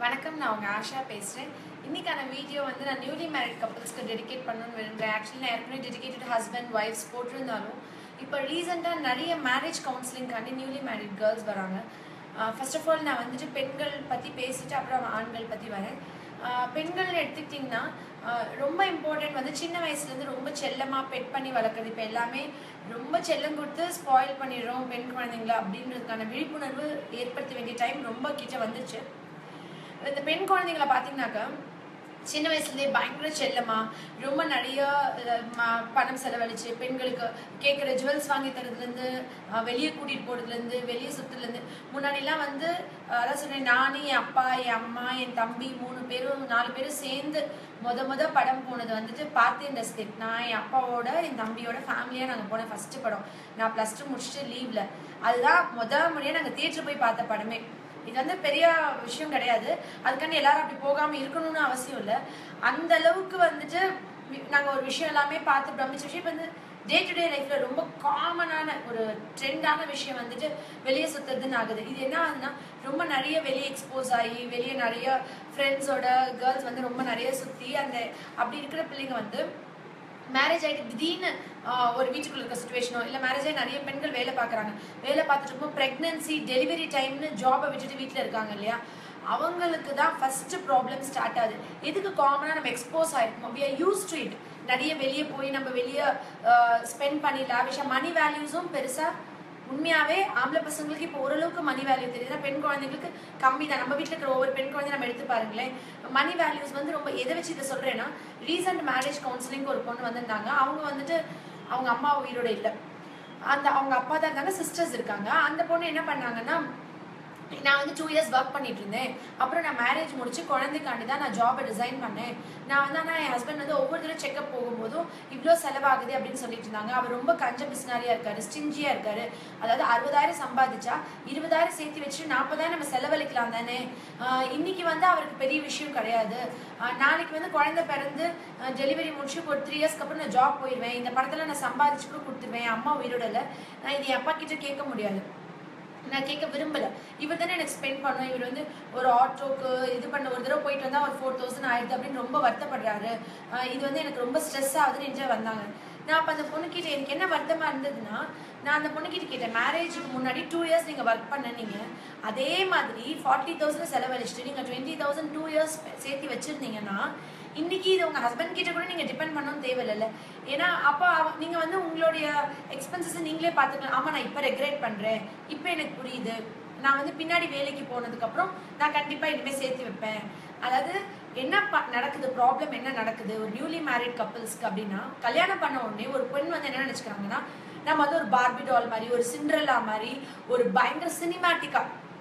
வணக்கம் நான் உங்கள் ஆஷா பேசுகிறேன் இன்னைக்கான வீடியோ வந்து நான் நியூலி மேரிட் கப்புள்ஸ்க்கு டெடிகேட் பண்ணணும்னு விரும்புகிறேன் ஆக்சுவலி நான் ஏற்கனவே டெடிகேட்டட் ஹஸ்பண்ட் ஒய்ஃப்ஸ் போட்டிருந்தாலும் இப்போ ரீசெண்டாக நிறைய மேரேஜ் கவுன்சிலிங்காண்டி நியூலி மேரிட் கேர்ள்ஸ் வராங்க ஃபர்ஸ்ட் ஆஃப் ஆல் நான் வந்துட்டு பெண்கள் பற்றி பேசிட்டு அப்புறம் ஆண்கள் பற்றி வரேன் ஆஹ் பெண்கள் எடுத்துக்கிட்டிங்கன்னா ஆஹ் ரொம்ப இம்பார்ட்டன்ட் வந்து சின்ன வயசுலேருந்து ரொம்ப செல்லமாக பெட் பண்ணி வளர்க்குறது இப்போ எல்லாமே ரொம்ப செல்லம் கொடுத்து ஸ்பாயில் பண்ணிடுறோம் பெண் குழந்தைங்கள அப்படின்றதுக்கான விழிப்புணர்வு ஏற்படுத்த வேண்டிய டைம் ரொம்ப கிட்ட வந்துச்சு இந்த பெண் குழந்தைங்களை பார்த்தீங்கன்னாக்கா சின்ன வயசுலேயே பயங்கர செல்லமா ரொம்ப நிறைய அஹ், ம- பணம் செலவழிச்சு பெண்களுக்கு கேட்குற ஜுவல்ஸ் வாங்கி தரதுலேருந்து வெளியே கூட்டிகிட்டு போகிறதுலேருந்து வெளியே சுற்றுலேருந்து முன்னாடிலாம் வந்து அஹ், அதான் சொன்னேன் நான் என் அப்பா என் அம்மா என் தம்பி மூணு பேரும் நாலு பேரும் சேர்ந்து முத முத படம் போனது வந்துட்டு பார்த்தேன் ரசிகன் நான் என் அப்பாவோட என் தம்பியோட ஃபேமிலியாக நாங்கள் போன ஃபஸ்ட்டு படம் நான் ப்ளஸ் டூ முடிச்சுட்டு லீவில் அதுதான் முத முறையாக நாங்கள் தியேட்டர் போய் பார்த்த படமே இது வந்து பெரிய விஷயம் கிடையாது அதுக்காண்டி எல்லாரும் அப்படி போகாம இருக்கணும்னு அவசியம் இல்லை அந்த அளவுக்கு வந்துட்டு வி- நாங்க ஒரு விஷயம் எல்லாமே பார்த்து பிரமிச்ச விஷயம் இப்ப வந்து டே டு டே லைஃப்ல ரொம்ப காமனான ஒரு ட்ரெண்டான விஷயம் வந்துட்டு வெளியே சுத்துறதுன்னு ஆகுது இது என்ன ஆகுதுன்னா ரொம்ப நிறைய வெளியே எக்ஸ்போஸ் ஆகி வெளியே நிறைய ஃப்ரெண்ட்ஸோட கேர்ள்ஸ் வந்து ரொம்ப நிறைய சுத்தி அந்த அப்படி இருக்கிற பிள்ளைங்க வந்து மேரேஜ் ஆகிட்டு திடீர்னு ஆஹ், ஒரு வீட்டுக்குள்ள இருக்க சுச்சுவேஷனோ இல்லை மேரேஜ் ஆகி நிறைய பெண்கள் வேலை பார்க்குறாங்க வேலை பார்த்துட்டு இருக்கும் ப்ரெக்னென்சி டெலிவரி டைம்னு ஜாபை விட்டுட்டு வீட்டில் இருக்காங்க இல்லையா அவங்களுக்கு தான் ஃபர்ஸ்ட் ப்ராப்ளம் ஸ்டார்ட் ஆகுது எதுக்கு காமனாக நம்ம எக்ஸ்போஸ் ஆயிருக்கோம் we are used to it நிறைய வெளியே போய் நம்ம வெளியே ஸ்பெண்ட் பண்ணி லாவிஷாக மணி வேல்யூஸும் பெருசாக உண்மையாவே ஆம்பளை பசங்களுக்கு இப்போ ஓரளவுக்கு மணி வேல்யூ தெரியுது பெண் குழந்தைங்களுக்கு கம்மி தான் நம்ம வீட்டில் இருக்கிற ஒவ்வொரு பெண் குழந்தை நம்ம எடுத்து பாருங்களேன் மணி வேல்யூஸ் வந்து ரொம்ப எதை வச்சு இதை சொல்றேன்னா ரீசெண்ட் மேரேஜ் கவுன்சிலிங் ஒரு பொண்ணு வந்திருந்தாங்க அவங்க வந்துட்டு அவங்க அம்மா உயிரோட இல்லை அந்த அவங்க அப்பா தான் இருந்தாங்க சிஸ்டர்ஸ் இருக்காங்க அந்த பொண்ணு என்ன பண்ணாங்கன்னா நான் வந்து டூ இயர்ஸ் ஒர்க் பண்ணிட்டு இருந்தேன் அப்புறம் நான் மேரேஜ் முடிச்சு குழந்தைக்காண்டி தான் நான் ஜாபை ரிசைன் பண்ணேன் நான் வந்து ஆனால் என் ஹஸ்பண்ட் வந்து ஒவ்வொரு தடவை செக்அப் போகும்போதும் இவ்வளோ செலவாகுது அப்படின்னு சொல்லிட்டு இருந்தாங்க அவர் ரொம்ப கஞ்ச பிஸ்னாரியா இருக்காரு ஸ்டிஞ்சியா இருக்காரு அதாவது அறுபதாயிரம் சம்பாதிச்சா இருபதாயிரம் சேர்த்து வச்சு நாற்பதாயிரம் நம்ம செலவழிக்கலாம் தானே ஆஹ் இன்னைக்கு வந்து அவருக்கு பெரிய விஷயம் கிடையாது ஆஹ் நாளைக்கு வந்து குழந்தை பிறந்து டெலிவரி முடிச்சு ஒரு த்ரீ இயர்ஸ்க்கு அப்புறம் நான் ஜாப் போயிடுவேன் இந்த படத்தில் நான் சம்பாதிச்சு கூட கொடுத்துருவேன் என் அம்மா உயிரோட இல்லை நான் இது என் அப்பா கிட்ட கேட்க முடியாது நான் கேட்க விரும்பல இவர் தானே எனக்கு ஸ்பெண்ட் பண்ணும் இவர் வந்து ஒரு ஆட்டோக்கு இது பண்ண ஒரு தடவை போயிட்டு வந்தா ஒரு ஃபோர் தௌசண்ட் ஆயிடுது அப்படின்னு ரொம்ப வருத்தப்படுறாரு ஆஹ் இது வந்து எனக்கு ரொம்ப ஸ்ட்ரெஸ் ஆகுதுன்னு என்கிட்ட வந்தாங்க நான் அப்போ அந்த பொண்ணுக்கிட்ட எனக்கு என்ன வருத்தமா இருந்ததுன்னா நான் அந்த பொண்ணுக்கிட்ட கேட்டேன் மேரேஜுக்கு முன்னாடி டூ இயர்ஸ் நீங்கள் ஒர்க் பண்ணனீங்க அதே மாதிரி ஃபார்ட்டி தௌசண்ட் செலவழிச்சிட்டு நீங்கள் டுவெண்ட்டி தௌசண்ட் டூ இயர்ஸ் சேர்த்து வச்சிருந்தீங்கன்னா இன்னைக்கு இது உங்க ஹஸ்பண்ட் கிட்ட கூட நீங்க டிபெண்ட் பண்ணவும் தேவையில்ல ஏன்னா அப்போ அவ- நீங்க வந்து உங்களுடைய எக்ஸ்பென்சஸ் நீங்களே பார்த்துக்கலாம் ஆமா நான் இப்போ ரெகுலேட் பண்றேன் இப்போ எனக்கு புரியுது நான் வந்து பின்னாடி வேலைக்கு போனதுக்கு அப்புறம் நான் கண்டிப்பா இனிமே சேர்த்து வைப்பேன் அதாவது என்ன ப- நடக்குது ப்ராப்ளம் என்ன நடக்குது ஒரு நியூலி மேரிட் கப்பிள்ஸ்க்கு அப்படின்னா கல்யாணம் பண்ண உடனே ஒரு பெண் வந்து என்ன நினைச்சுக்கிறாங்கன்னா நம்ம வந்து ஒரு பார்பி டால் மாதிரி ஒரு சிண்ட்ரலா மாதிரி ஒரு பயங்கர சினிமேட்டிக்கா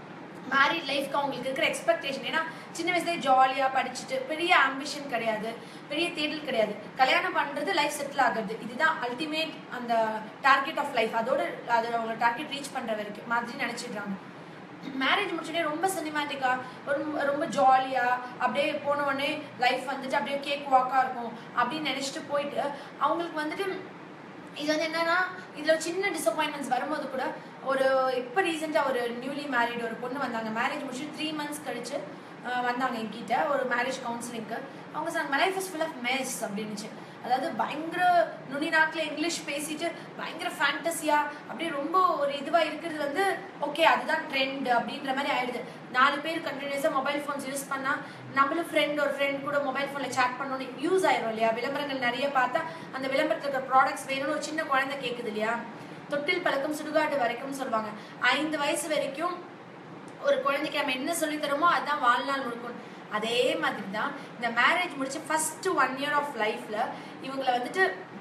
மேரிட் லைஃப்க்கு அவங்களுக்கு இருக்கிற எக்ஸ்பெக்டேஷன் ஏன்னா சின்ன வயசுலேயே ஜாலியாக படிச்சுட்டு பெரிய ஆம்பிஷன் கிடையாது பெரிய தேடல் கிடையாது கல்யாணம் பண்ணுறது லைஃப் செட்டில் ஆகுறது இதுதான் அல்டிமேட் அந்த டார்கெட் ஆஃப் லைஃப் அதோட அது அவங்க டார்கெட் ரீச் பண்ணுற வரைக்கும் மாதிரி நினச்சிடுறாங்க மேரேஜ் முடிச்சுட்டே ரொம்ப சினிமேட்டிக்கா ஒரு ரொம்ப ஜாலியா அப்படியே போன உடனே லைஃப் வந்துட்டு அப்படியே கேக் வாக்கா இருக்கும் அப்படின்னு நினைச்சிட்டு போயிட்டு அவங்களுக்கு வந்துட்டு இது வந்து என்னன்னா இதுல ஒரு சின்ன டிசப்பாயின்மெண்ட்ஸ் வரும்போது கூட ஒரு இப்போ ரீசெண்டாக ஒரு நியூலி மேரிட் ஒரு பொண்ணு வந்தாங்க மேரேஜ் முடிச்சு த்ரீ மந்த்ஸ் கழிச்சு அஹ், வந்தாங்க என்கிட்ட ஒரு மேரேஜ் கவுன்சிலிங்க்கு அவங்க சொன்னாங்க my life is full of mess அப்படின்னுச்சு அதாவது பயங்கர நுனி நாக்கில் இங்கிலீஷ் பேசிட்டு பயங்கர ஃபேண்டஸியா அப்படியே ரொம்ப ஒரு இதுவாக இருக்கிறது வந்து ஓகே அதுதான் ட்ரெண்ட் அப்படின்ற மாதிரி ஆயிடுது நாலு பேர் கண்டினியூஸாக மொபைல் ஃபோன்ஸ் யூஸ் பண்ணால் நம்மளும் ஃப்ரெண்ட் ஒரு ஃப்ரெண்ட் கூட மொபைல் ஃபோனில் சேட் பண்ணணும்னு யூஸ் ஆயிரும் இல்லையா விளம்பரங்கள் நிறைய பார்த்தா அந்த விளம்பரத்தில் இருக்கிற ப்ராடக்ட்ஸ் வேணும்னு ஒரு சின்ன குழந்தை கேட்குது இல்லையா தொட்டில் பழக்கம் சுடுகாடு வரைக்கும் சொல்லுவாங்க ஐந்து வயசு வரைக்கும் ஒரு குழந்தைக்கு நம்ம என்ன சொல்லி தரோமோ அதுதான் வாழ்நாள் முழுக்கும் அதே மாதிரி தான் இந்த மேரேஜ் முடிச்சு ஃபர்ஸ்ட் ஒன் இயர் ஆஃப் லைஃப்ல இவங்களை வந்துட்டு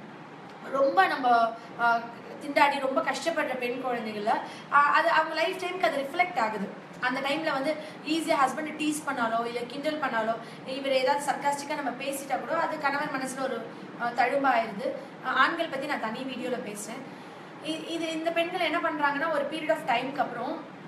ரொம்ப நம்ம ஆஹ், திண்டாடி ரொம்ப கஷ்டப்படுற பெண் குழந்தைகள ஆஹ், அது அவங்க லைஃப் டைமுக்கு அது ரிஃப்ளெக்ட் ஆகுது அந்த டைம்ல வந்து ஈஸியாக ஹஸ்பண்ட் டீஸ் பண்ணாலோ இல்லை கிண்டல் பண்ணாலோ இவர் ஏதாவது சர்க்காஸ்டிக்காக நம்ம பேசிட்டா கூட அது கணவன் மனசுல ஒரு ஆஹ், தழும்பாயிருது ஆஹ், ஆண்கள் பத்தி நான் தனி வீடியோல பேசுறேன் இ- இது இந்த பெண்கள் என்ன பண்றாங்கன்னா ஒரு பீரியட் ஆஃப் டைம்க்கு அப்புறம்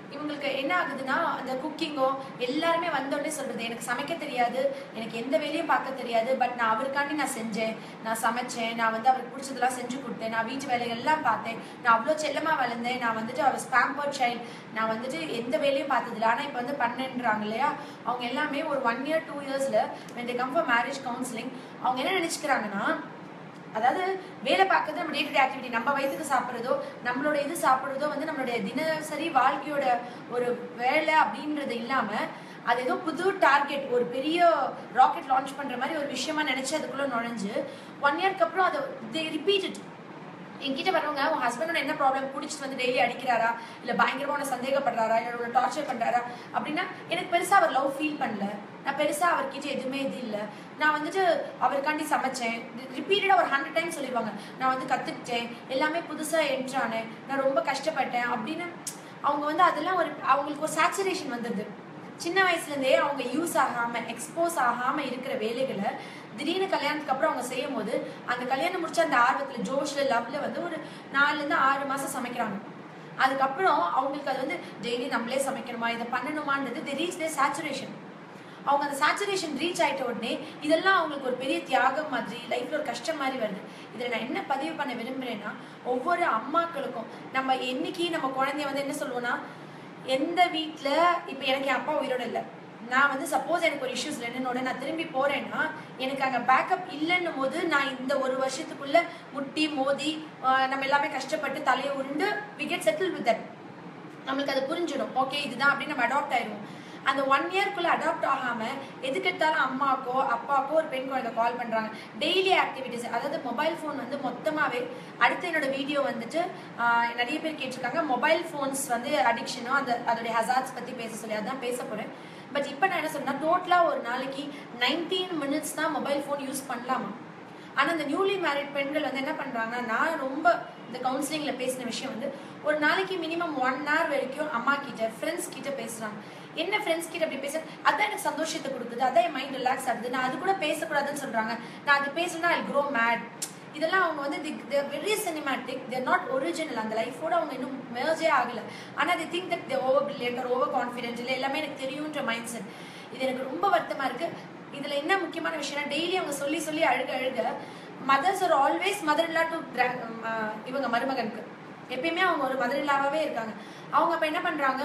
இவங்களுக்கு என்ன ஆகுதுன்னா அந்த குக்கிங்கோ எல்லாருமே வந்தோடனே சொல்றது எனக்கு சமைக்க தெரியாது எனக்கு எந்த வேலையும் பார்க்க தெரியாது பட் நான் அவருக்காண்டி நான் செஞ்சேன் நான் சமைச்சேன் நான் வந்து அவருக்கு பிடிச்சதெல்லாம் செஞ்சு கொடுத்தேன் நான் வீட்டு வேலைகள் எல்லாம் பார்த்தேன் நான் அவ்வளோ செல்லமா வளர்ந்தேன் நான் வந்துட்டு அவர் ஸ்பாம்பர் சைல்ட் நான் வந்துட்டு எந்த வேலையும் பார்த்ததில்ல ஆனால் இப்போ வந்து பண்ணேன்றாங்க இல்லையா அவங்க எல்லாமே ஒரு ஒன் இயர் டூ இயர்ஸ்ல when they come for marriage counselling அவங்க என்ன நினைச்சுக்கிறாங்கன்னா அதாவது வேலை பார்க்கறது நம்ம டே டு டே ஆக்டிவிட்டி நம்ம வயிற்றுக்கு சாப்பிட்றதோ நம்மளோட இது சாப்பிட்றதோ வந்து நம்மளுடைய தினசரி வாழ்க்கையோட ஒரு வேலை அப்படின்றது இல்லாம அது ஏதோ புது டார்கெட் ஒரு பெரிய ராக்கெட் லான்ச் பண்ற மாதிரி ஒரு விஷயமா நினைச்சு அதுக்குள்ள நுழைஞ்சு ஒன் இயர்க்கு அப்புறம் அதை தே ரிப்பீட் இட் என்கிட்ட வரவங்க உன் ஹஸ்பண்டோட என்ன ப்ராப்ளம் பிடிச்சிட்டு வந்து டெய்லி அடிக்கிறாரா இல்ல பயங்கரமா உன்னை சந்தேகப்படுறாரா இல்ல உன்னை டார்ச்சர் பண்றாரா அப்படின்னா எனக்கு பெருசா அவர் லவ் ஃபீல் பண்ணல நான் பெருசா அவர்கிட்ட எதுவுமே இது இல்ல நான் வந்துட்டு அவருக்காண்டி சமைச்சேன் ரிப்பீட்டடா ஒரு ஹண்ட்ரட் டைம் சொல்லிடுவாங்க நான் வந்து கத்துக்கிட்டேன் எல்லாமே புதுசா என்ட்ரானேன் நான் ரொம்ப கஷ்டப்பட்டேன் அப்படின்னு அவங்க வந்து அதெல்லாம் ஒரு அவங்களுக்கு ஒரு சேச்சுரேஷன் வந்துடுது சின்ன வயசுல இருந்தே அவங்க யூஸ் ஆகாம எக்ஸ்போஸ் ஆகாம இருக்கிற வேலைகளை திடீர்னு கல்யாணத்துக்கு அப்புறம் அவங்க செய்யும் போது அந்த கல்யாணம் முடிச்ச அந்த ஆர்வத்துல ஜோஷ்ல லவ்ல வந்து ஒரு நாலுல இருந்து ஆறு மாசம் சமைக்கிறாங்க அதுக்கப்புறம் அவங்களுக்கு அது வந்து டெய்லி நம்மளே சமைக்கணுமா இதை பண்ணணுமான்றது தி ரீச் தே சேச்சுரேஷன் அவங்க அந்த சேச்சுரேஷன் ரீச் ஆயிட்ட உடனே இதெல்லாம் அவங்களுக்கு ஒரு பெரிய தியாகம் மாதிரி லைஃப்ல ஒரு கஷ்டம் மாதிரி வருது இதில் நான் என்ன பதிவு பண்ண விரும்புறேன்னா ஒவ்வொரு அம்மாக்களுக்கும் நம்ம என்னைக்கு நம்ம குழந்தைய வந்து என்ன சொல்லுவோம்னா எந்த வீட்டில் இப்போ எனக்கு என் அப்பா உயிரோட இல்லை நான் வந்து சப்போஸ் எனக்கு ஒரு இஷ்யூஸ் என்னோட நான் திரும்பி போறேன்னா எனக்கு அங்கே பேக்கப் இல்லைன்னும் போது நான் இந்த ஒரு வருஷத்துக்குள்ள முட்டி மோதி ஆஹ் நம்ம எல்லாமே கஷ்டப்பட்டு தலையை உருண்டு we get settle with that நம்மளுக்கு அது புரிஞ்சிடும் ஓகே இதுதான் அப்படின்னு நம்ம அடாப்ட் ஆயிடுவோம் அந்த ஒன் இயர்க்குள்ள அடாப்ட் ஆகாம எதுக்கெடுத்தாலும் அம்மாக்கோ அப்பாக்கோ ஒரு பெண் குழந்தை கால் பண்றாங்க டெய்லி ஆக்டிவிட்டிஸ் அதாவது மொபைல் ஃபோன் வந்து மொத்தமாவே அடுத்து என்னோட வீடியோ வந்துட்டு ஆஹ், நிறைய பேர் கேட்டிருக்காங்க மொபைல் ஃபோன்ஸ் வந்து அடிக்ஷனோ அந்த அதோடைய ஹசார்ட்ஸ் பத்தி பேச சொல்லி அதான் பேச போறேன் பட் இப்போ நான் என்ன சொல்றேன்னா டோட்டலா ஒரு நாளைக்கு நைன்டீன் மினிட்ஸ் தான் மொபைல் ஃபோன் யூஸ் பண்ணலாமா ஆனா இந்த நியூலி மேரிட் பெண்கள் வந்து என்ன பண்றாங்கன்னா நான் ரொம்ப இந்த கவுன்சிலிங்ல பேசின விஷயம் வந்து ஒரு நாளைக்கு மினிமம் ஒன் ஹவர் வரைக்கும் அம்மா கிட்ட ஃப்ரெண்ட்ஸ் கிட்ட பேசுறாங்க என்ன ஃப்ரெண்ட்ஸ் கிட்ட அப்படி பேச அதான் எனக்கு சந்தோஷத்தை கொடுக்குது அதான் என் மைண்ட் ரிலாக்ஸ் ஆகுது நான் அது கூட பேசக்கூடாதுன்னு சொல்றாங்க நான் அது பேசுனா ஐ க்ரோ மேட் இதெல்லாம் அவங்க வந்து very cinematic they're not original அந்த லைஃபோட அவங்க இன்னும் மேர்ஜே ஆகல ஆனா they think that they over brilliant are over confident இல்லை எல்லாமே எனக்கு தெரியுன்ற மைண்ட் செட் இது எனக்கு ரொம்ப வருத்தமா இருக்கு இதுல என்ன முக்கியமான விஷயம்னா டெய்லி அவங்க சொல்லி சொல்லி அழுக அழுக mothers are always mother in law to இவங்க மருமகனுக்கு எப்பயுமே அவங்க ஒரு மதர் இல்லாவே இருக்காங்க அவங்க அப்ப என்ன பண்றாங்க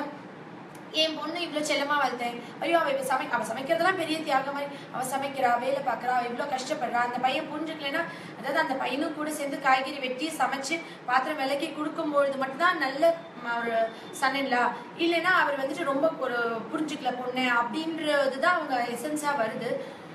என் பொண்ணு இவ்வளோ செல்லமா வளர்த்தேன் ஐயோ அவ இப்ப சமை அவ சமைக்கிறதெல்லாம் பெரிய தியாகம் மாதிரி அவ சமைக்கிறா வேலை பார்க்கறா அவ இவ்வளோ கஷ்டப்படுறா அந்த பையன் புரிஞ்சுக்கலைன்னா அதாவது அந்த பையனும் கூட சேர்ந்து காய்கறி வெட்டி சமைச்சு பாத்திரம் விலைக்கு கொடுக்கும்பொழுது மட்டும்தான் நல்ல ம, ஒரு சன்னன்லா இல்லைன்னா அவர் வந்துட்டு ரொம்ப ஒரு புரிஞ்சுக்கல பொண்ணு அப்படின்றது தான் அவங்க எசன்ஸா வருது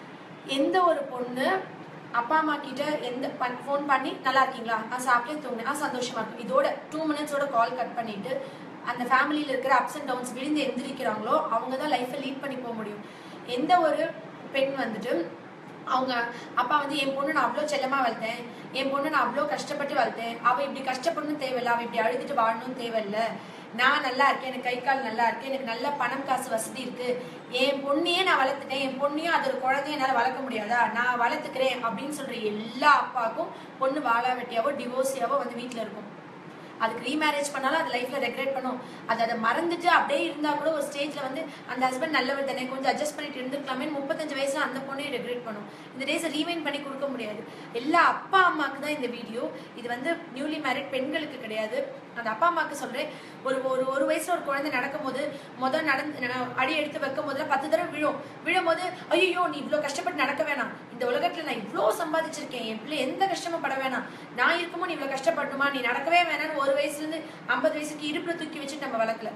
எந்த ஒரு பொண்ணு அப்பா அம்மா கிட்ட எந்த ஃபோன் பண்ணி நல்லா இருக்கீங்களா நான் சாப்பிட்டே தூங்கினேன் ஆ சந்தோஷமா இருக்கும் இதோட டூ மினிட்ஸோட கால் கட் பண்ணிட்டு அந்த ஃபேமிலியில் இருக்கிற அப்ஸ் அண்ட் டவுன்ஸ் விழுந்து எந்திரிக்கிறாங்களோ அவங்க தான் லைஃப்பை லீட் பண்ணி போக முடியும் எந்த ஒரு பெண் வந்துட்டு அவங்க அப்பா வந்து என் பொண்ணு நான் அவ்வளோ செல்லமா வளர்த்தேன் என் பொண்ணு நான் அவ்வளோ கஷ்டப்பட்டு வளர்த்தேன் அவ இப்படி கஷ்டப்படணும் தேவையில்ல அவ இப்படி அழுதுட்டு வாழணும் தேவையில்ல நான் நல்லா இருக்கேன் எனக்கு கை கால் நல்லா இருக்கு எனக்கு நல்ல பணம் காசு வசதி இருக்கு என் பொண்ணையே நான் வளர்த்துட்டேன் என் பொண்ணையும் அது ஒரு குழந்தைய என்னால வளர்க்க முடியாதா நான் வளர்த்துக்கிறேன் அப்படின்னு சொல்ற எல்லா அப்பாவுக்கும் பொண்ணு வாழா வெட்டியாவோ டிவோர்ஸியாவோ வந்து வீட்டில் இருக்கும் அதுக்கு ரீமேரேஜ் பண்ணாலும் அது லைஃப்ல ரெக்ரெட் பண்ணும் அது அதை மறந்துட்டு அப்படியே இருந்தா கூட ஒரு ஸ்டேஜ்ல வந்து அந்த ஹஸ்பண்ட் நல்லவர் தானே கொஞ்சம் அட்ஜஸ்ட் பண்ணிட்டு இருந்துக்கலாமே முப்பத்தஞ்சு வயசுல அந்த பொண்ணை ரெக்ரெட் பண்ணும் இந்த டேஸை ரீவைன் பண்ணி கொடுக்க முடியாது எல்லா அப்பா அம்மாக்கு தான் இந்த வீடியோ இது வந்து நியூலி மேரிட் பெண்களுக்கு கிடையாது அந்த அப்பா அம்மாக்கு சொல்றேன் ஒரு ஒரு ஒரு வயசுல ஒரு குழந்தை நடக்கும்போது முதல் நடந்து ந- அடி எடுத்து வைக்கும் போதுல பத்து தடவை விழும் விழும்போது ஐயோ நீ இவ்வளவு கஷ்டப்பட்டு நடக்க வேணாம் இந்த உலகத்துல நான் இவ்வளோ சம்பாதிச்சிருக்கேன் என் பிள்ளை எந்த கஷ்டமும் பட வேணாம் நான் இருக்குமோ நீ இவ்வளவு கஷ்டப்படணுமா நீ நடக்கவே வேணாம்னு ஒரு வயசுல இருந்து ஐம்பது வயசுக்கு இடுப்புல தூக்கி வச்சுட்டு நம்ம வளர்க்கல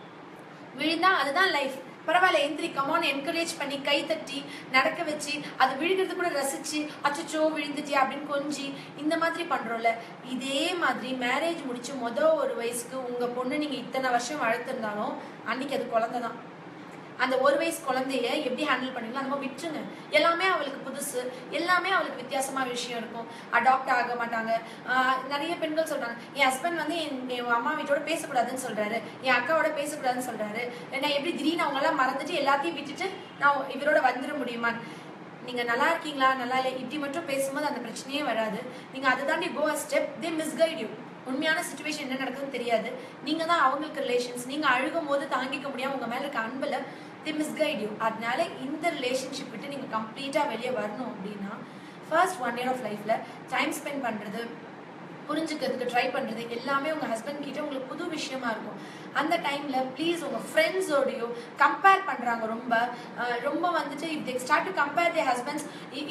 விழுந்தா அதுதான் லைஃப் பரவாயில்ல எந்திரி கமான் என்கரேஜ் பண்ணி கை தட்டி நடக்க வச்சு அது விழுகிறது கூட ரசிச்சு அச்சச்சோ விழுந்துட்டியா அப்படின்னு கொஞ்சி இந்த மாதிரி பண்றோம்ல இதே மாதிரி மேரேஜ் முடிச்சு மொத ஒரு வயசுக்கு உங்க பொண்ணு நீங்க இத்தனை வருஷம் வளர்த்துருந்தாலும் அன்னைக்கு அது குழந்தை தான் அந்த ஒரு வயசு குழந்தைய எப்படி ஹேண்டில் பண்ணுவீங்களோ அந்த மாதிரி விட்டுருங்க எல்லாமே அவளுக்கு புதுசு எல்லாமே அவளுக்கு வித்தியாசமா விஷயம் இருக்கும் அடாப்ட் ஆக மாட்டாங்க ஆஹ் நிறைய பெண்கள் சொல்றாங்க என் ஹஸ்பண்ட் வந்து என் என் அம்மா வீட்டோட பேசக்கூடாதுன்னு சொல்றாரு என் அக்காவோட பேசக்கூடாதுன்னு சொல்றாரு நான் எப்படி திடீர்னு அவங்க எல்லாம் மறந்துட்டு எல்லாத்தையும் விட்டுட்டு நான் இவரோட வந்துட முடியுமா நீங்க நல்லா இருக்கீங்களா நல்லா இல்லை இப்படி மட்டும் பேசும்போது அந்த பிரச்சனையே வராது நீங்க அதை தாண்டி go step they misguide you உண்மையான சுச்சுவேஷன் என்ன நடக்குதுன்னு தெரியாது நீங்க தான் அவங்களுக்கு ரிலேஷன்ஸ் நீங்க அழுகும் போது தாங்கிக்க முடியாம உங்க மேல இருக்க அன்புல தி மிஸ்கைட் யூ அதனால இந்த ரிலேஷன்ஷிப் விட்டு நீங்க கம்ப்ளீட்டா வெளியே வரணும் அப்படின்னா ஃபர்ஸ்ட் ஒன் இயர் ஆஃப் லைஃப்ல டைம் ஸ்பெண்ட் பண்றது புரிஞ்சுக்கிறதுக்கு ட்ரை பண்றது எல்லாமே உங்க ஹஸ்பண்ட் கிட்ட உங்களுக்கு புது விஷயமா இருக்கும் அந்த டைம்ல ப்ளீஸ் உங்க ஃப்ரெண்ட்ஸோடையோ கம்பேர் பண்றாங்க ரொம்ப அஹ் ரொம்ப வந்துட்டு if they start to compare the husbands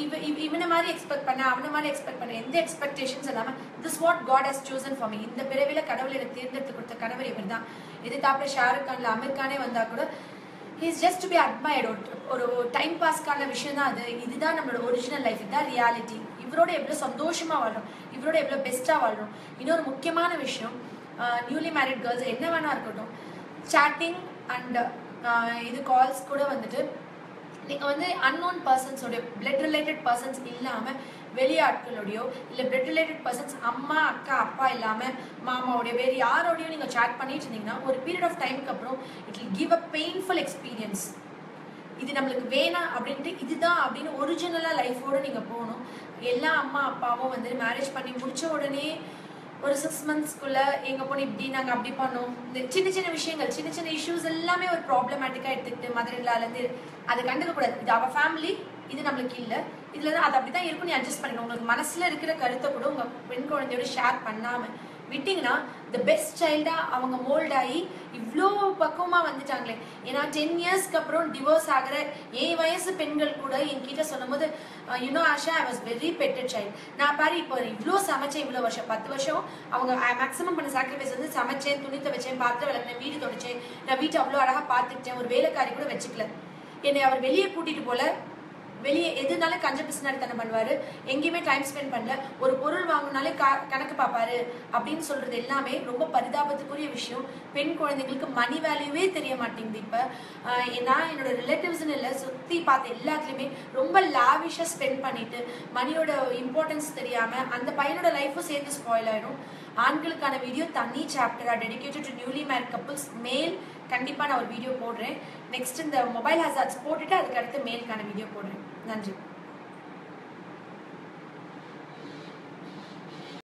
இவனை மாதிரி எக்ஸ்பெக்ட் பண்ண அவனை மாதிரி எக்ஸ்பெக்ட் பண்ண எந்த எக்ஸ்பெக்டேஷன்ஸ் இல்லாம this what God has chosen for me இந்த பிறவில கடவுள் எனக்கு தேர்ந்தெடுத்து கொடுத்த கணவர் இவர் தான் எதிர்த்தாப்புல ஷாருக் கான்ல அமீர் கானே வந்தா கூட is just to be admired ஒரு ஒரு டைம் பாஸ்க்கான விஷயம் தான் அது இதுதான் நம்மளோட ஒரிஜினல் லைஃப் இதுதான் ரியாலிட்டி இவரோட எவ்வளோ சந்தோஷமா வாழ்றோம் இவரோட எவ்வளோ பெஸ்ட்டாக வாழ்றோம் இன்னொரு முக்கியமான விஷயம் நியூலி மேரிட் கேர்ள்ஸ் என்ன வேணா இருக்கட்டும் சாட்டிங் அண்ட் இது கால்ஸ் கூட வந்துட்டு நீங்கள் வந்து அன்னோன் பர்சன்ஸோடைய பிளட் ரிலேட்டட் பர்சன்ஸ் இல்லாமல் வெளியாட்களோடையோ இல்லை பிளட் ரிலேட்டட் பர்சன்ஸ் அம்மா அக்கா அப்பா இல்லாமல் மாமாவோடைய வேறு யாரோடையோ நீங்கள் சாட் பண்ணிட்டு இருந்தீங்கன்னா ஒரு பீரியட் ஆஃப் டைமுக்கு அப்புறம் it will give a painful experience இது நம்மளுக்கு வேணாம் அப்படின்ட்டு இதுதான் அப்படின்னு ஒரிஜினலாக லைஃபோடு நீங்கள் போகணும் எல்லா அம்மா அப்பாவும் வந்து மேரேஜ் பண்ணி முடிச்ச உடனே ஒரு சிக்ஸ் மந்த்ஸ்க்குள்ள எங்க போன இப்படி நாங்க அப்படி பண்ணோம் இந்த சின்ன சின்ன விஷயங்கள் சின்ன சின்ன இஷ்யூஸ் எல்லாமே ஒரு ப்ராப்ளமேட்டிக்கா எடுத்துக்கிட்டு மதுரையில இருந்து அதை கண்டுக்க கூடாது இது அவ ஃபேமிலி இது நம்மளுக்கு இல்ல இதுல தான் அது அப்படிதான் இருக்கும் நீ அட்ஜஸ்ட் பண்ணிக்கணும் உங்களுக்கு மனசுல இருக்கிற கருத்தை கூட உங்க பெண் குழந்தையோட ஷேர் பண்ணாம விட்டீங்கன்னா த பெஸ்ட் சைல்டா அவங்க மோல்ட் ஆகி இவ்வளோ பக்குவமா வந்துட்டாங்களே ஏன்னா டென் இயர்ஸ்க்கு அப்புறம் டிவோர்ஸ் ஆகிற என் வயசு பெண்கள் கூட என்கிட்ட சொல்லும்போது you know Asha I was very petted child நான் பாரு இப்போ இவ்வளோ சமைச்சேன் இவ்வளோ வருஷம் பத்து வருஷம் அவங்க மேக்ஸிமம் பண்ண சாக்ரிஃபைஸ் வந்து சமைச்சேன் துணி துவைச்சேன் பாத்திரம் விளக்குனேன் வீடு துடைச்சேன் நான் வீட்டை அவ்வளோ அழகாக பார்த்துக்கிட்டேன் ஒரு வேலைக்காரி கூட வச்சுக்கல என்னை அவர் வெளியே கூட்டிட்டு போல வெளியே எதுனாலும் கஞ்ச பிசினாரித்தனம் பண்ணுவாரு எங்கேயுமே டைம் ஸ்பெண்ட் பண்ணல ஒரு பொருள் வாங்கினாலே கா கணக்கு பார்ப்பாரு அப்படின்னு சொல்றது எல்லாமே ரொம்ப பரிதாபத்துக்குரிய விஷயம் பெண் குழந்தைங்களுக்கு மணி வேல்யூவே தெரிய மாட்டேங்குது இப்போ நான் என்னோட ரிலேட்டிவ்ஸ்னு இல்லை சுற்றி பார்த்த எல்லாத்துலேயுமே ரொம்ப லாவிஷாக ஸ்பெண்ட் பண்ணிட்டு மணியோட இம்பார்ட்டன்ஸ் தெரியாம அந்த பையனோட லைஃப்பும் சேர்த்து ஸ்பாயில் ஆயிடும் ஆண்களுக்கான வீடியோ தனி சாப்டரா dedicated to newly married couples மேல் கண்டிப்பாக நான் ஒரு வீடியோ போடுறேன் நெக்ஸ்ட் இந்த மொபைல் ஹசார்ட்ஸ் போட்டுட்டு அதுக்கு அடுத்து மேலுக்கான வீடியோ போடுறேன் நன்றி